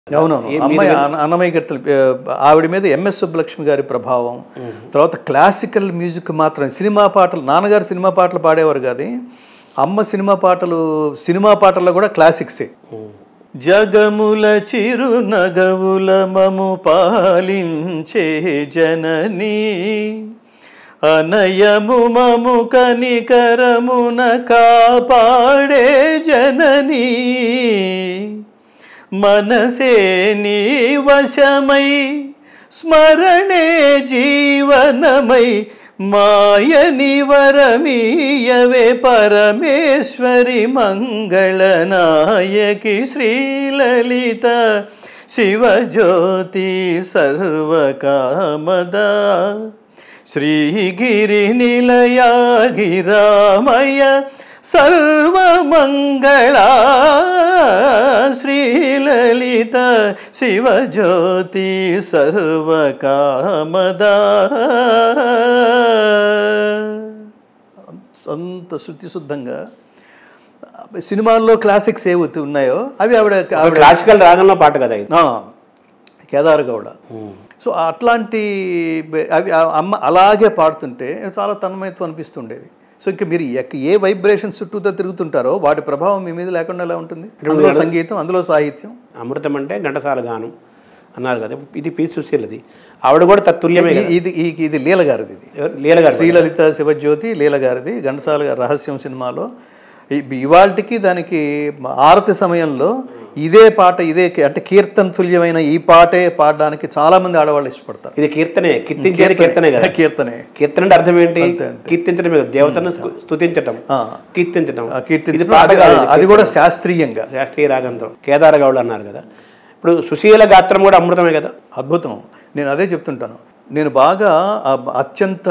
అవునవును ఏ- అమ్మాయి అన్న- అన్నమయ్య గట్టలు ఆ, ఆవిడ మీద ఎంఎస్ సుబ్బలక్ష్మి గారి ప్రభావం తర్వాత క్లాసికల్ మ్యూజిక్ మాత్రం సినిమా పాటలు నాన్నగారు సినిమా పాటలు పాడేవారు కాదు అమ్మ సినిమా పాటలు సినిమా పాటల్లో కూడా క్లాసిక్సే జగముల చిరు నగవుల మము పాలించే జననీ అనయము మము కనికరమున కాపాడే జననీ మనసే నీ వశమై స్మరణే జీవనమై మాయని వరమీయవే పరమేశ్వరి మంగళనాయకి శ్రీలలిత శివజ్యోతి సర్వకామదా శ్రీగిరి నిలయాగిరామయ సర్వమంగళ శ్రీలలిత శివజ్యోతి సర్వకామదా అంత శుద్ధిశుద్ధంగా సినిమాల్లో క్లాసిక్స్ ఏవైతే ఉన్నాయో అవి ఆవిడ ఆవిడ క్లాసికల్ రాగంలో పాట కదా ఇది ఆ, కేదార్ గౌడ సో అట్లాంటి బె- అవి ఆ అమ్మ అలాగే పాడుతుంటే చాలా తన్మయత్వం అనిపిస్తుండేది సో ఇంకా మీరు ఎక్క- ఏ వైబ్రేషన్స్ చుట్టూతో తిరుగుతుంటారో వాటి ప్రభావం మీ మీద లేకుండా ఎలా ఉంటుంది అందులో సంగీతం అందులో సాహిత్యం అమృతం అంటే ఘంటసాల గానం అన్నారు కదా ఇది పి సుశీలది ఆవిడ కూడా తత్తుల్యమే ఇది- ఇది ఈ- ఇది లీల గారిది ఇది ఎవరు? లీల గారు శ్రీలలిత శివజ్యోతి లీల గారిది ఘంటసాల గారి రహస్యం సినిమాలో ఇ- ఇవాల్టికి దానికి ఆరతి సమయంలో ఇదే పాట ఇదే కీ- అంటే కీర్తన తుల్యమైన ఈ పాటే పాడడానికి చాలా మంది ఆడవాళ్ళు ఇష్టపడతారు ఇది కీర్తనే కీర్తించేది కీర్తనే కదా కీర్తనే కీర్తన అంటే అర్థం ఏంటి కీర్తించడం కదా దేవతను స్తు- స్తుతించటం ఆ. కీర్తించటం ఆ కీర్తించడం ఇది పాట అది- కాదు, అది కూడా శాస్త్రీయంగా శాస్త్రీయ రాగంతో కేదార గౌడ్ అన్నారు కదా ఇప్పుడు సుశీల గాత్రం కూడా అమృతమే కదా అద్భుతం నేను అదే చెప్తుంటాను నేను బాగా ఆ అత్యంత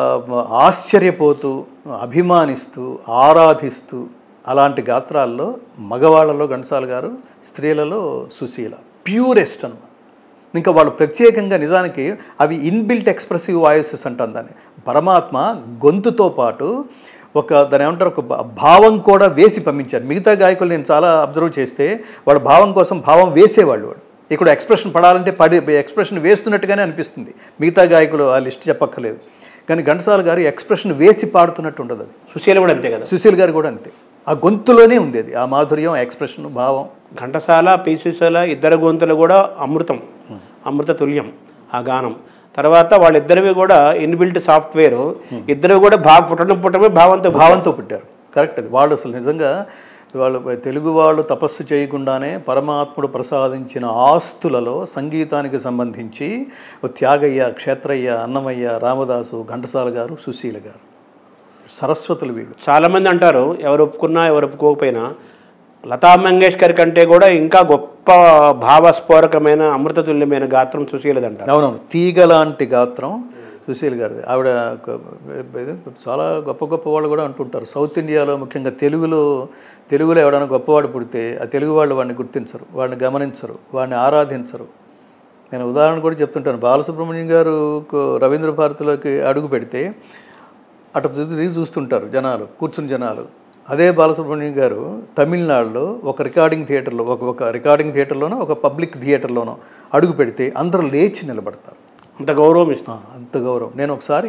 ఆశ్చర్యపోతూ అభిమానిస్తూ ఆరాధిస్తూ అలాంటి గాత్రాల్లో మగవాళ్ళలో ఘంటసాల గారు స్త్రీలలో సుశీల ప్యూరెస్ట్ అన్నమాట ఇంకా వాళ్ళు ప్రత్యేకంగా నిజానికి అవి ఇన్బిల్ట్ ఎక్స్ప్రెసివ్ వాయిసెస్ అంటాం దాన్ని పరమాత్మ గొంతుతో పాటు ఒక దాని ఏమంటారు ఒక భా- భావం కూడా వేసి పంపించారు మిగతా గాయకులు నేను చాలా అబ్జర్వ్ చేస్తే వాళ్ళ భావం కోసం భావం వేసేవాళ్ళు వాడు ఇక్కడ ఎక్స్ప్రెషన్ పడాలంటే పడి ఎక్స్ప్రెషన్ వేస్తున్నట్టుగానే అనిపిస్తుంది మిగతా గాయకులు ఆ లిస్ట్ చెప్పక్కర్లేదు కానీ ఘంటసాల గారు ఎక్స్ప్రెషన్ వేసి పాడుతున్నట్టు ఉండదు అది సుశీల కూడా అంతే కదా సుశీల్ గారు కూడా అంతే ఆ గొంతులోనే ఉంది అది ఆ మాధుర్యం ఎక్స్ప్రెషన్ భావం ఘంటసాల పి సుశీల ఇద్దరు గొంతులు కూడా అమృతం అమృత తుల్యం ఆ గానం తర్వాత వాళ్ళిద్దరివి కూడా ఇన్బిల్ట్ సాఫ్ట్వేర్ ఇద్దరు కూడా భా పుట్టడం పుట్టడమే భావంతో భావంతో పుట్టారు కరెక్ట్ అది వాళ్ళు అసలు నిజంగా వాళ్ళు తెలుగు వాళ్ళు తపస్సు చేయకుండానే పరమాత్ముడు ప్రసాదించిన ఆస్తులలో సంగీతానికి సంబంధించి ఓ త్యాగయ్య క్షేత్రయ్య అన్నమయ్య రామదాసు ఘంటసాల గారు సుశీల గారు సరస్వతులు వీళ్ళు చాలా మంది అంటారు ఎవరు ఒప్పుకున్నా ఎవరు ఒప్పుకోకపోయినా లతా మంగేష్కర్ కంటే కూడా ఇంకా గొప్ప భావస్ఫోరకమైన అమృతతుల్యమైన గాత్రం సుశీలది అంటారు అవునవును తీగ లాంటి గాత్రం సుశీల్ గారిది ఆవిడ ఒక- ఇది చాలా గొప్ప గొప్ప వాళ్ళు కూడా అంటుంటారు సౌత్ ఇండియాలో ముఖ్యంగా తెలుగులో తెలుగులో ఎవడైనా గొప్పవాడు పుడితే ఆ తెలుగు వాళ్ళు వాడిని గుర్తించరు వాడిని గమనించరు వాడిని ఆరాధించరు నేను ఉదాహరణ కూడా చెప్తుంటాను బాలసుబ్రహ్మణ్యం గారు కు- రవీంద్ర భారతిలోకి అడుగు పెడితే అటు తిరిగి చూస్తుంటారు జనాలు కూర్చుని జనాలు అదే బాలసుబ్రహ్మణ్యం గారు తమిళనాడులో ఒక రికార్డింగ్ థియేటర్లో ఒక ఒక రికార్డింగ్ థియేటర్లోనో ఒక పబ్లిక్ థియేటర్లోనో అడుగు పెడితే అందరూ లేచి నిలబడతారు అంత గౌరవం ఇస్తాం ఆ, అంత గౌరవం నేను ఒకసారి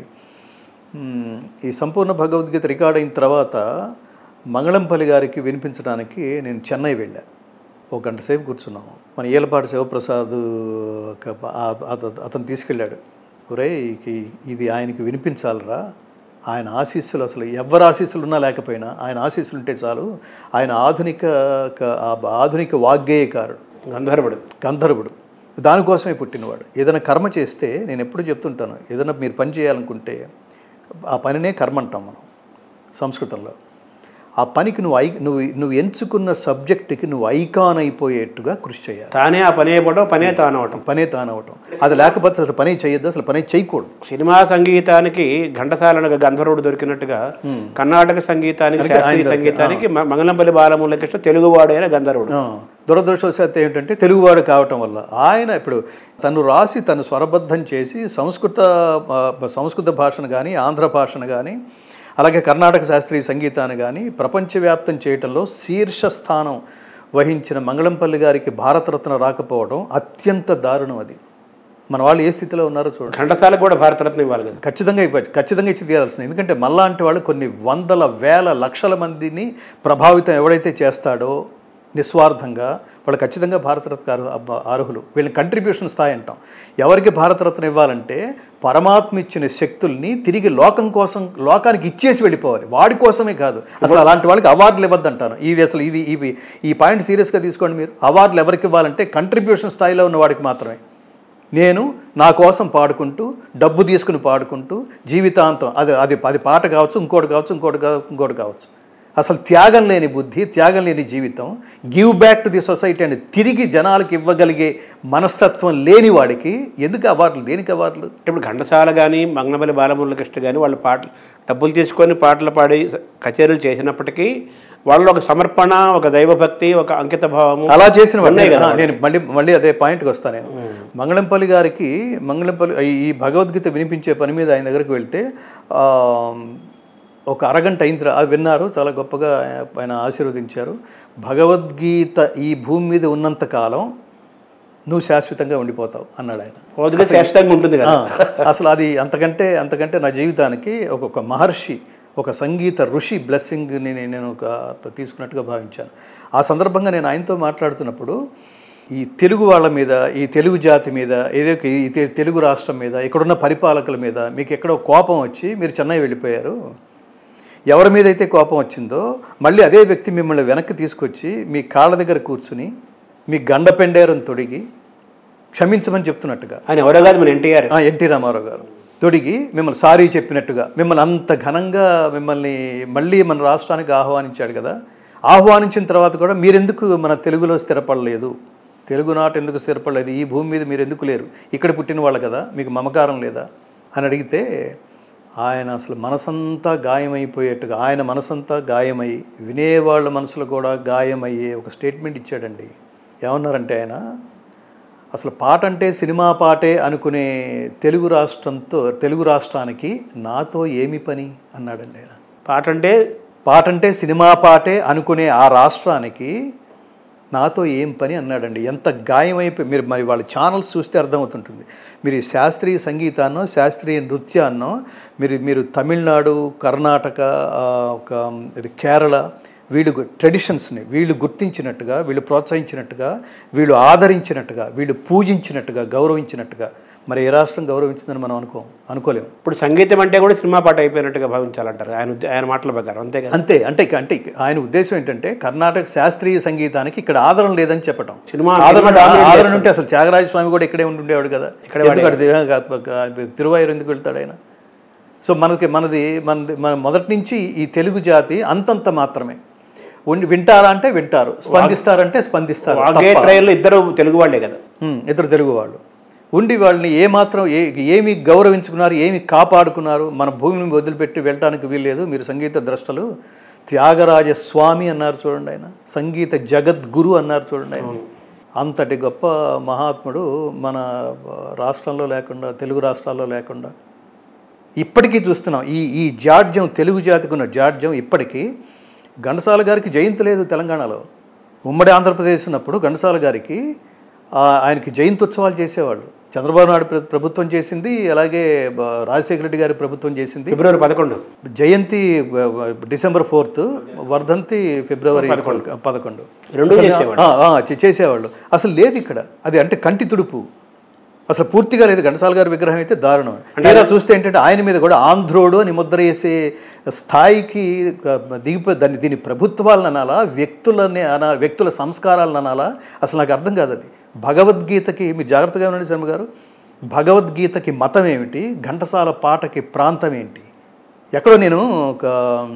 మ్, ఈ సంపూర్ణ భగవద్గీత రికార్డ్ అయిన తర్వాత మంగళంపల్లి గారికి వినిపించడానికి నేను చెన్నై వెళ్ళా ఒక గంట సేపు కూర్చున్నాము మన ఏలపాటి శివప్రసాద్ ఒక- ఆ- అత- అతను తీసుకెళ్ళాడు ఒరే ఇది ఆయనకి వినిపించాలిరా ఆయన ఆశీస్సులు అసలు ఎవరి ఆశీస్సులు ఉన్నా లేకపోయినా ఆయన ఆశీస్సులు ఉంటే చాలు ఆయన ఆధునిక క- ఆ ఆధునిక వాగ్గేయకారుడు గంధర్వుడు గంధర్వుడు దానికోసమే పుట్టినవాడు ఏదైనా కర్మ చేస్తే నేను ఎప్పుడు చెప్తుంటాను ఏదైనా మీరు పని చేయాలనుకుంటే ఆ పనినే కర్మ అంటాం మనం సంస్కృతంలో ఆ పనికి నువ్వు ఐ నువ్వు నువ్వు ఎంచుకున్న సబ్జెక్టుకి నువ్వు ఐకాన్ అయిపోయేట్టుగా కృషి చేయాలి తానే ఆ పని అయిపోవడం పనే తాను అవటం పనే తానవటం అది లేకపోతే అసలు పని చేయొద్దు అసలు పని చేయకూడదు సినిమా సంగీతానికి ఘంటసాలకు గంధర్వుడు దొరికినట్టుగా కర్ణాటక సంగీతానికి శాస్త్రీయ సంగీతానికి మ- మంగళంపల్లి బాలమురళకృష్ణ తెలుగువాడైన గంధర్వుడు ఆ, దురదృష్టవశాత్తు ఏంటంటే తెలుగువాడు కావటం వల్ల ఆయన ఇప్పుడు తను రాసి తను స్వరబద్ధం చేసి సంస్కృత ఆ, సంస్కృత భాషను కానీ ఆంధ్ర భాషను కానీ అలాగే కర్ణాటక శాస్త్రీయ సంగీతాన్ని కానీ ప్రపంచవ్యాప్తం చేయటంలో శీర్ష స్థానం వహించిన మంగళంపల్లి గారికి భారతరత్న రాకపోవడం అత్యంత దారుణం అది మన వాళ్ళు ఏ స్థితిలో ఉన్నారో చూడండి ఘంటసాలకు కూడా భారతరత్న ఇవ్వాలి కదా ఖచ్చితంగా ఇవ్వచ్చు ఖచ్చితంగా ఇచ్చి తీరాల్సింది ఎందుకంటే మళ్ళాంటి వాళ్ళు కొన్ని వందల వేల లక్షల మందిని ప్రభావితం ఎవడైతే చేస్తాడో నిస్వార్థంగా వాళ్ళు ఖచ్చితంగా భారతరత్న అర్హు- అబ్బ- అర్హులు వీళ్ళని కంట్రిబ్యూషన్ స్థాయి అంటాం ఎవరికి భారతరత్న ఇవ్వాలంటే పరమాత్మ ఇచ్చిన శక్తుల్ని తిరిగి లోకం కోసం లోకానికి ఇచ్చేసి వెళ్ళిపోవాలి వాడి కోసమే కాదు అసలు అలాంటి వాళ్ళకి అవార్డులు ఇవ్వద్దు అంటాను ఇది అసలు ఇది ఇవి ఈ పాయింట్ సీరియస్గా తీసుకోండి మీరు అవార్డులు ఎవరికి ఇవ్వాలంటే కంట్రిబ్యూషన్ స్థాయిలో ఉన్న వాడికి మాత్రమే నేను నా కోసం పాడుకుంటూ డబ్బు తీసుకుని పాడుకుంటూ జీవితాంతం అది అది అది పాట కావచ్చు ఇంకోటి కావచ్చు ఇంకోటి కావచ్చు ఇంకోటి కావచ్చు అసలు త్యాగం లేని బుద్ధి త్యాగం లేని జీవితం give back to the society అని తిరిగి జనాలకు ఇవ్వగలిగే మనస్తత్వం లేని వాడికి ఎందుకు అవార్డులు దేనికి అవార్డులు అంటే ఇప్పుడు ఘంటసాల కానీ మంగనపల్లి బాలమురళకృష్ణ కానీ వాళ్ళు పాటలు డబ్బులు తీసుకొని పాటలు పాడి కచేరీలు చేసినప్పటికీ వాళ్ళు ఒక సమర్పణ ఒక దైవభక్తి ఒక అంకిత భావము అలా చేసిన వాడు ఉన్నాయి కదా ఆ, నేను మళ్ళీ మళ్ళీ అదే పాయింట్కి వస్తాను నేను మంగళంపల్లి గారికి మంగళంపల్లి ఈ- ఈ భగవద్గీత వినిపించే పని మీద ఆయన దగ్గరికి వెళ్తే ఆ, ఒక అరగంట అయిన తర్వాత అది విన్నారు చాలా గొప్పగా ఆయన ఆశీర్వదించారు భగవద్గీత ఈ భూమి మీద ఉన్నంత కాలం నువ్వు శాశ్వతంగా ఉండిపోతావు అన్నాడు ఆయన ఓదిగా శాశ్వతంగా ఉంటుంది కదా ఆ, అసలు అది అంతకంటే అంతకంటే నా జీవితానికి ఒక ఒక మహర్షి ఒక సంగీత ఋషి బ్లెస్సింగ్ని నేను ఒక తీసుకున్నట్టుగా భావించాను ఆ సందర్భంగా నేను ఆయనతో మాట్లాడుతున్నప్పుడు ఈ తెలుగు వాళ్ళ మీద ఈ తెలుగు జాతి మీద ఏదో ఒక ఈ తె- తెలుగు రాష్ట్రం మీద ఇక్కడున్న పరిపాలకుల మీద మీకు ఎక్కడో కోపం వచ్చి మీరు చెన్నై వెళ్ళిపోయారు ఎవరి మీద అయితే కోపం వచ్చిందో మళ్ళీ అదే వ్యక్తి మిమ్మల్ని వెనక్కి తీసుకొచ్చి మీ కాళ్ళ దగ్గర కూర్చుని మీ గండ పెండేరం తొడిగి క్షమించమని చెప్తున్నట్టుగా ఆయన ఎవరో కాదు మన ఎన్టీఆర్ ఆ, ఎన్టీ రామారావు గారు తొడిగి మిమ్మల్ని సారీ చెప్పినట్టుగా మిమ్మల్ని అంత ఘనంగా మిమ్మల్ని మళ్ళీ మన రాష్ట్రానికి ఆహ్వానించాడు కదా ఆహ్వానించిన తర్వాత కూడా మీరెందుకు మన తెలుగులో స్థిరపడలేదు తెలుగునాట ఎందుకు స్థిరపడలేదు ఈ భూమి మీద మీరు ఎందుకు లేరు ఇక్కడ పుట్టిన వాళ్ళు కదా మీకు మమకారం లేదా అని అడిగితే ఆయన అసలు మనసంతా గాయమైపోయేట్టుగా ఆయన మనసంతా గాయమై వినేవాళ్ళ మనసులో కూడా గాయమయ్యే ఒక స్టేట్మెంట్ ఇచ్చాడండి ఏమన్నారంటే ఆయన అసలు పాట అంటే సినిమా పాటే అనుకునే తెలుగు రాష్ట్రంతో తెలుగు రాష్ట్రానికి నాతో ఏమి పని అన్నాడండి ఆయన పాట అంటే పాట అంటే సినిమా పాటే అనుకునే ఆ రాష్ట్రానికి నాతో ఏం పని అన్నాడండి ఎంత గాయమైపోయి మీరు మరి వాళ్ళ ఛానల్స్ చూస్తే అర్థమవుతుంటుంది మీరు ఈ శాస్త్రీయ సంగీతాన్నో శాస్త్రీయ నృత్యాన్నో మీరు మీరు తమిళనాడు కర్ణాటక ఆ, ఒక ఇది కేరళ వీళ్ళు గు- ట్రెడిషన్స్ని వీళ్ళు గుర్తించినట్టుగా వీళ్ళు ప్రోత్సహించినట్టుగా వీళ్ళు ఆదరించినట్టుగా వీళ్ళు పూజించినట్టుగా గౌరవించినట్టుగా మరి ఏ రాష్ట్రం గౌరవించిందని మనం అనుకో అనుకోలేము ఇప్పుడు సంగీతం అంటే కూడా సినిమా పాట అయిపోయినట్టుగా భావించాలంటారు ఆయన ఉద్ద- ఆయన మాటల ప్రకారం అంతే కదా అంతే అంటే ఇక- అంటే ఇక ఆయన ఉద్దేశం ఏంటంటే కర్ణాటక శాస్త్రీయ సంగీతానికి ఇక్కడ ఆదరణ లేదని చెప్పటం సినిమా ఆదరణ సినిమా dominate ఆదరణ ఉంటే అసలు త్యాగరాజ స్వామి కూడా ఇక్కడే ఉండి ఉండేవాడు కదా ఇక్కడే ఎందుకు అటు దిగ- గ- గ- తిరువాయూరు ఎందుకు వెళ్తాడు ఆయన సో మనకి మనది మనది మన మొదటి నుంచి ఈ తెలుగు జాతి అంతంత మాత్రమే ఉండి వింటారా అంటే వింటారు స్పందిస్తారంటే స్పందిస్తారు వాగే ట్రైన్లో ఇద్దరు తెలుగు వాళ్ళే కదా ఉమ్, ఇద్దరు తెలుగు వాళ్ళు ఉండి వాళ్ళని ఏమాత్రం ఏ ఏమి గౌరవించుకున్నారు ఏమి కాపాడుకున్నారు మన భూమిని వదిలిపెట్టి వెళ్ళటానికి వీల్లేదు మీరు సంగీత ద్రష్టలు త్యాగరాజ స్వామి అన్నారు చూడండి ఆయన సంగీత జగద్గురు అన్నారు చూడండి ఆయన అంతటి గొప్ప మహాత్ముడు మన రాష్ట్రంలో లేకుండా తెలుగు రాష్ట్రాల్లో లేకుండా ఇప్పటికీ చూస్తున్నాం ఈ ఈ జాడ్యం తెలుగు జాతికి ఉన్న జాడ్యం ఇప్పటికీ ఘంటసాల గారికి జయంతి లేదు తెలంగాణలో ఉమ్మడి ఆంధ్రప్రదేశ్ ఉన్నప్పుడు ఘంటసాల గారికి ఆ, ఆయనకి జయంతి ఉత్సవాలు చేసేవాళ్ళు చంద్రబాబు నాయుడు ప్ర- ప్రభుత్వం చేసింది అలాగే బ- రాజశేఖర రెడ్డి గారి ప్రభుత్వం చేసింది ఫిబ్రవరి పదకొండు జయంతి బ- బ- డిసెంబర్ ఫోర్త్ వర్ధంతి ఫిబ్రవరి పదకొండు రెండు అసలు- చేసేవాళ్ళు. ఆ, ఆ, చే- చేసేవాళ్ళు అసలు లేదు ఇక్కడ అది అంటే కంటి తుడుపు అసలు పూర్తిగా లేదు ఘంటసాల గారి విగ్రహం అయితే దారుణం తీరా చూస్తే ఏంటంటే ఆయన మీద కూడా ఆంధ్రోడు అని ముద్ర వేసే స్థాయికి క- దిగిపోయి దాన్ని దీని ప్రభుత్వాలను అనాలా వ్యక్తులని అనా వ్యక్తుల సంస్కారాలను అనాలా అసలు నాకు అర్థం కాదు అది భగవద్గీతకి మీరు జాగ్రత్తగా ఉండండి శర్మ గారు భగవద్గీతకి మతం ఏమిటి ఘంటసాల పాటకి ప్రాంతం ఏంటి ఎక్కడో నేను ఒక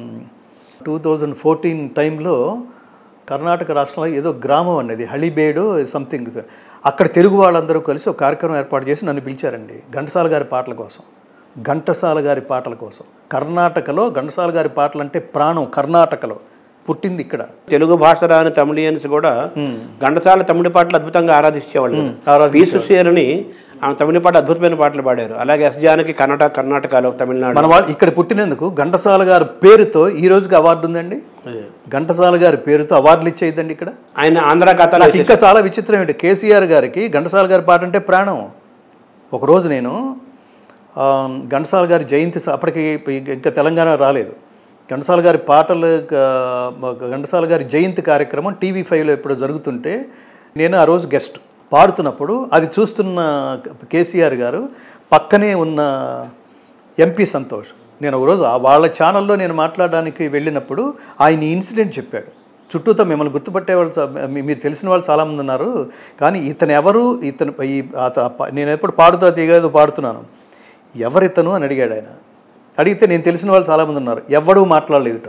టూ థౌజండ్ ఫోర్టీన్ టైంలో కర్ణాటక రాష్ట్రంలో ఏదో గ్రామం అనేది హళిబేడు సంథింగ్ అక్కడ తెలుగు వాళ్ళందరూ కలిసి ఒక కార్యక్రమం ఏర్పాటు చేసి నన్ను పిలిచారండి ఘంటసాల గారి పాటల కోసం ఘంటసాల గారి పాటల కోసం కర్ణాటకలో ఘంటసాల గారి పాటలు అంటే ప్రాణం కర్ణాటకలో పుట్టింది ఇక్కడ తెలుగు భాష రాని తమిళియన్స్ కూడా ఘంటసాల తమిళ పాటలు అద్భుతంగా ఆరాధించేవాళ్ళు ఆరాధించేవాళ్ళు. పి సుశీలని ఆమె తమిళ పాట అద్భుతమైన పాటలు పాడారు అలాగే ఎస్ జానకి కర్ణాటక కర్ణాటకలో తమిళనాడు మన వాళ్ళు ఇక్కడ పుట్టినందుకు ఘంటసాల గారి పేరుతో ఈ రోజుకి అవార్డు ఉందండి ఘంటసాల గారి పేరుతో అవార్డులు ఇచ్చేదండి ఇక్కడ ఆయన ఆంధ్ర ఖాతాలో నాకు ఇంకా చాలా విచిత్రం ఏంటి కేసీఆర్ గారికి ఘంటసాల గారి పాట అంటే ప్రాణం ఒకరోజు నేను ఆ, ఘంటసాల గారి జయంతి స- అప్పటికి ఇక- ఇంకా తెలంగాణ రాలేదు ఘంటసాల గారి పాటలు గా- ఘంటసాల గారి జయంతి కార్యక్రమం టీవీ ఫైవ్లో ఎప్పుడు జరుగుతుంటే నేను ఆ రోజు గెస్ట్ పాడుతున్నప్పుడు అది చూస్తున్న కేసీఆర్ గారు పక్కనే ఉన్న ఎంపీ సంతోష్ నేను ఒకరోజు ఆ వాళ్ళ ఛానల్లో నేను మాట్లాడడానికి వెళ్ళినప్పుడు ఆయన ఈ ఇన్సిడెంట్ చెప్పాడు చుట్టూతో మిమ్మల్ని గుర్తుపట్టే వాళ్ళు చా- మీ- మీరు తెలిసిన వాళ్ళు చాలామంది ఉన్నారు కానీ ఇతను ఎవరు ఇతను ఈ అత- ప- నేను ఎప్పుడు పాడుతా తీగేదో పాడుతున్నాను ఎవరితను అని అడిగాడు ఆయన అడిగితే నేను తెలిసిన వాళ్ళు చాలామంది ఉన్నారు ఎవడూ మాట్లాడలేదుట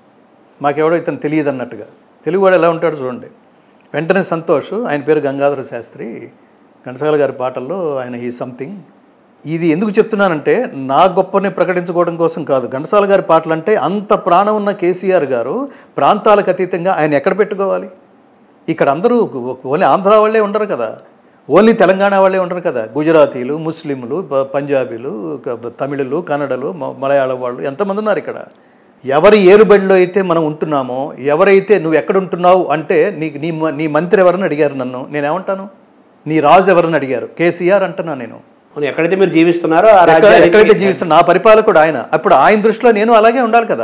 మాకెవడో ఇతను తెలియదు అన్నట్టుగా తెలుగువాడు ఎలా ఉంటాడు చూడండి వెంటనే సంతోష్ ఆయన పేరు గంగాధర శాస్త్రి ఘంటసాల గారి పాటల్లో ఆయన ఈ సంథింగ్ ఇది ఎందుకు చెప్తున్నానంటే నా గొప్పని ప్రకటించుకోవడం కోసం కాదు ఘంటసాల గారి పాటలు అంటే అంత ప్రాణం ఉన్న కేసీఆర్ గారు ప్రాంతాలకు అతీతంగా ఆయన ఎక్కడ పెట్టుకోవాలి ఇక్కడ అందరూ ఓన్లీ ఆంధ్ర వాళ్ళే ఉండరు కదా ఓన్లీ తెలంగాణ వాళ్ళే ఉండరు కదా గుజరాతీలు ముస్లింలు ప- పంజాబీలు క- తమిళులు కన్నడలు మ- మలయాళం వాళ్ళు ఎంతమంది ఉన్నారు ఇక్కడ ఎవరి ఏరుబడిలో అయితే మనం ఉంటున్నామో ఎవరైతే నువ్వు ఎక్కడ ఉంటున్నావు అంటే నీ నీ మ- నీ మంత్రి ఎవరని అడిగారు నన్ను నేనేమంటాను నీ రాజు ఎవరని అడిగారు కేసీఆర్ అంటున్నా నేను అవును, ఎక్కడైతే మీరు జీవిస్తున్నారో ఆ ఎక్కడ- రాజ్యానికి ఎక్కడైతే జీవిస్తున్నా నా పరిపాలకుడు ఆయన అప్పుడు ఆయన దృష్టిలో నేను అలాగే ఉండాలి కదా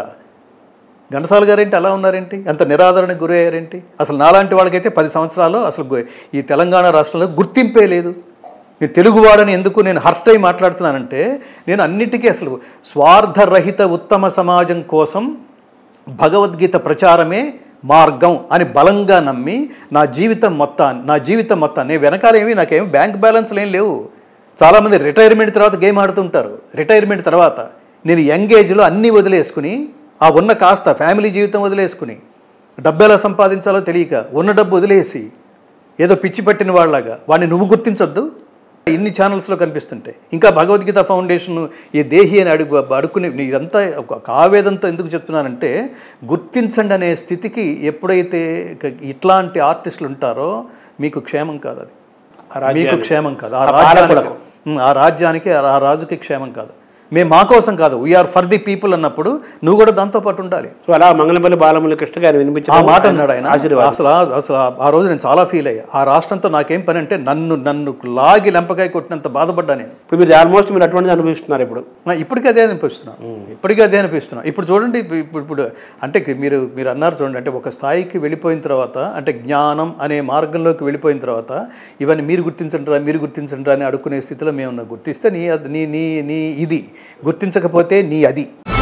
ఘంటసాల గారేంటి అలా ఉన్నారేంటి అంత నిరాదరణకు గురయ్యారేంటి అసలు నాలాంటి వాళ్ళకైతే పది సంవత్సరాలు అసలు గు- ఈ తెలంగాణ రాష్ట్రంలో గుర్తింపే లేదు నేను తెలుగువాడని ఎందుకు నేను హర్ట్ అయి మాట్లాడుతున్నానంటే నేను అన్నిటికీ అసలు స్వార్థరహిత ఉత్తమ సమాజం కోసం భగవద్గీత ప్రచారమే మార్గం అని బలంగా నమ్మి నా జీవితం మొత్తాన్ని నా జీవితం మొత్తాన్ని నేను వెనకాల ఏమి నాకేమి బ్యాంక్ బ్యాలెన్స్లు ఏం లేవు చాలామంది రిటైర్మెంట్ తర్వాత గేమ్ ఆడుతుంటారు రిటైర్మెంట్ తర్వాత నేను యంగ్ ఏజ్లో అన్నీ వదిలేసుకుని ఆ ఉన్న కాస్త ఫ్యామిలీ జీవితం వదిలేసుకుని డబ్బు ఎలా సంపాదించాలో తెలియక ఉన్న డబ్బు వదిలేసి ఏదో పిచ్చి పట్టిన వాళ్ళలాగా వాడిని నువ్వు గుర్తించొద్దు ఇన్ని ఛానల్స్లో కనిపిస్తుంటాయి ఇంకా భగవద్గీత ఫౌండేషన్ ఈ దేహి అని అడుగు అడుక్కుని ఇదంతా ఒక ఒక ఆవేదంతో ఎందుకు చెప్తున్నానంటే గుర్తించండి అనే స్థితికి ఎప్పుడైతే ఇక ఇట్లాంటి ఆర్టిస్టులు ఉంటారో మీకు క్షేమం కాదు అది ఆ రాజ్యానికి. మీకు క్షేమం కాదు ఆ ఆ రాజ్యానికి పాలకులకు. ఉమ్, ఆ రాజ్యానికి ఆ రాజుకి క్షేమం కాదు మేము మా కోసం కాదు వీఆర్ ఫర్ ది పీపుల్ అన్నప్పుడు నువ్వు కూడా దాంతో పాటు ఉండాలి సో అలా మంగళపల్లి బాలమురళి కృష్ణ గారు వినిపించిన ఆ మాట అన్నాడు ఆయన ఆశీర్వాదం అసలు ఆ- అసలు ఆ- ఆ రోజు నేను చాలా ఫీల్ అయ్యా ఆ రాష్ట్రంతో నాకేం పని అంటే నన్ను నన్ను లాగి లెంపకాయ కొట్టినంత బాధపడ్డా నేను ఇప్పుడు మీరు ఆల్మోస్ట్ మీరు అటువంటిది అనుభవిస్తున్నారు ఇప్పుడు నా ఇప్పటికీ అదే అనిపిస్తున్నాను ఇప్పటికీ అదే అనిపిస్తున్నాను ఇప్పుడు చూడండి ఇప్పుడు ఇప్పుడు- ఇప్పుడు అంటే మీరు మీరు అన్నారు చూడండి అంటే ఒక స్థాయికి వెళ్ళిపోయిన తర్వాత అంటే జ్ఞానం అనే మార్గంలోకి వెళ్ళిపోయిన తర్వాత ఇవన్నీ మీరు గుర్తించండిరా మీరు గుర్తించండిరా అని అడుక్కునే స్థితిలో మేము ఉన్నాం. గుర్తిస్తే నీ అది- నీ నీ నీ ఇది గుర్తించకపోతే నీ అది